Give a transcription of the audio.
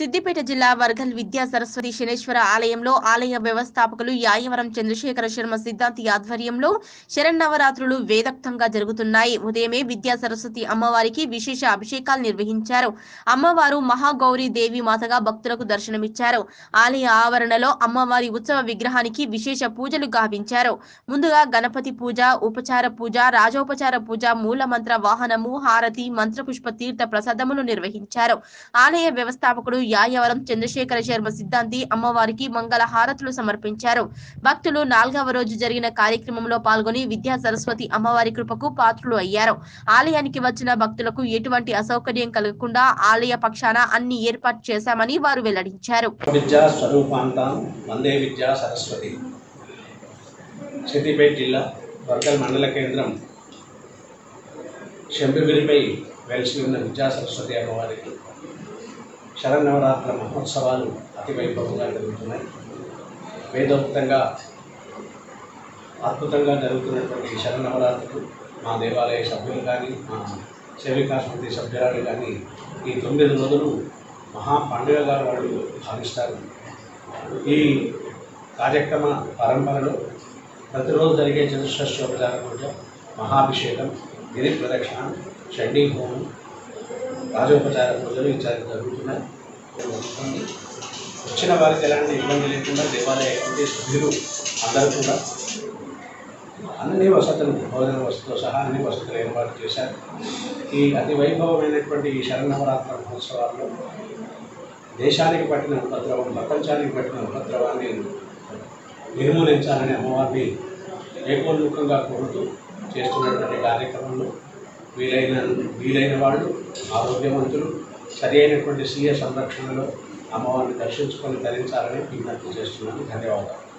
సిద్దిపేట జిల్లా వర్గల్ విద్యా సరస్వతి శనేశ్వర ఆలయంలో ఆలయ వ్యవస్థాపకులు యాయవరం చంద్రశేఖర శర్మ సిద్ధాంతి ఆధ్వర్యంలో శరన్నవరాత్రులు వేదక్తంగా జరుగుతున్నాయి ఉదయమే విద్యా సరస్వతి అమ్మవారికి విశేష అభిషేకాలు నిర్వహించారు అమ్మవారు మహాగౌరి దేవి మాతగా భక్తులకు దర్శనమిచ్చారు ఆలయ ఆవరణలో అమ్మవారి ఉత్సవ విగ్రహానికి విశేష పూజలు గావించారు ముందుగా గణపతి పూజ ఉపచార పూజ రాజోపచార పూజ మూల మంత్ర వాహనము హారతి మంత్రపుష్ప తీర్థ ప్రసాదములు నిర్వహించారు ఆలయ వ్యవస్థాపకుడు యాయవరం చంద్రశేఖర శర్మ సిద్ధాంతి అమ్మవారికి మంగళ హారతులు సమర్పించారు భక్తులు నాలుగవ రోజు జరిగిన కార్యక్రమంలో పాల్గొని విద్యా సరస్వతి అమ్మవారి కృపకు పాత్రులు అయ్యారు ఆలయానికి వచ్చిన భక్తులకు ఎటువంటి అసౌకర్యం కలగకుండా ఆలయ పక్షాన అన్ని ఏర్పాటు చేశామని వారు వెల్లడించారు విద్యా స్వరూపాంతాం వందే విద్యా సరస్వతి సిద్దిపేట జిల్లా వర్గల్ మండల కేంద్రం శంభిగిరిపై వెలిసి ఉన్న విద్యా సరస్వతి అమ్మవారికి శరన్నవరాత్ర మహోత్సవాలు అతి వైభవంగా జరుగుతున్నాయి వేదోక్తంగా అద్భుతంగా జరుగుతున్నటువంటి ఈ శరన్నవరాత్రులు మా దేవాలయ సభ్యులు కానీ మా సేవికా సమితి సభ్యురాలు కానీ ఈ తొమ్మిది రోజులు మహా పండుగగా వాళ్ళు భావిస్తారు ఈ కార్యక్రమ పరంపరలో ప్రతిరోజు జరిగే చతుషష్ఠోపచార పూజ మహాభిషేకం గిరి ప్రదక్షిణ చండీ హోమం రాజోపచార పూజలు ఇత్యాది జరుగుతున్నాయి వచ్చిన వారికి ఎలాంటి ఇబ్బంది లేకుండా దేవాలయ కమిటీ సభ్యులు అందరూ కూడా అన్ని వసతులు భోజన వసతులు సహా అన్ని వసతులు ఏర్పాటు చేశారు ఈ అతి వైభవమైనటువంటి ఈ శరణవరాత్ర మహోత్సవాల్లో దేశానికి పట్టిన ఉపద్రవం ప్రపంచానికి పట్టిన ఉపద్రవాన్ని నిర్మూలించాలని అమ్మవారిని ఏకోన్ముఖంగా కోరుతూ చేస్తున్నటువంటి కార్యక్రమంలో వీలైన వీలైన వాళ్ళు ఆరోగ్యవంతులు సరి అయినటువంటి స్వీయ సంరక్షణలో అమ్మవారిని దర్శించుకొని ధరించాలని విజ్ఞప్తి చేస్తున్నాను ధన్యవాదాలు